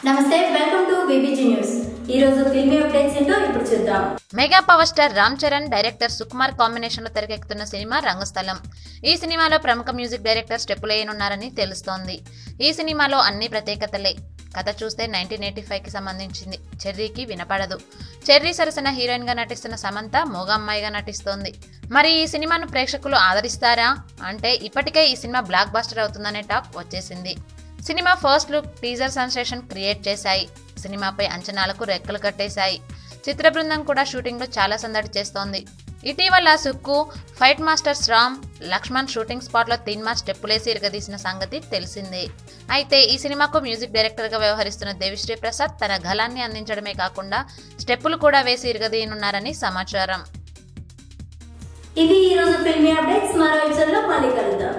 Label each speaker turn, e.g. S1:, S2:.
S1: నమస్తే welcome to BBG news ఈ రోజు ఫిల్మీ అప్డేట్స్ ఏంటో ఇప్పుడు చూద్దాం
S2: mega power star Ram Charan director Sukumar combination లో తెరకెక్కుతున్న సినిమా రంగస్థలం ఈ సినిమాలో ప్రముఖ మ్యూజిక్ డైరెక్టర్ స్టెప్పులు వేయనున్నారని తెలుస్తోంది ఈ సినిమాలో అన్ని ప్రత్యేకతలే కథ చూస్తే నైన్టీన్ ఎయిటీ ఫైవ్ కి సంబంధించింది చెర్రీకి వినపడదు చెర్రీ సరసన హీరోయిన్ గా నటిస్తున్న సమంత మూగమ్మాయిగా నటిస్తోంది మరి ఈ సినిమాను ప్రేక్షకులు ఆదరిస్తారా అంటే ఇప్పటికే ఈ సినిమా బ్లాక్ బాస్టర్ అవుతుందనే టాక్ వచ్చేసింది cinema first look teaser sensation create చేశాయి సినిమాపై అంచనాలకు రెక్కలు కట్టేశాయి చిత్ర బృందం కూడా షూటింగ్లో చాలా సందడి చేస్తోంది ఇటీవల Sukku fight masters Ram Laxman shooting స్పాట్లో తీన్మా స్టెప్పులేసి ఇరగదీసిన సంగతి తెలిసిందే అయితే ఈ సినిమాకు మ్యూజిక్ డైరెక్టర్గా వ్యవహరిస్తున్న దేవిశ్రీ ప్రసాద్ తన గలాన్ని అందించడమే కాకుండా స్టెప్పులు కూడా వేసి ఇరగదీయనున్నారని సమాచారం
S1: ఇవి ఈ రోజు ఫిల్మీ అప్డేట్స్ మరో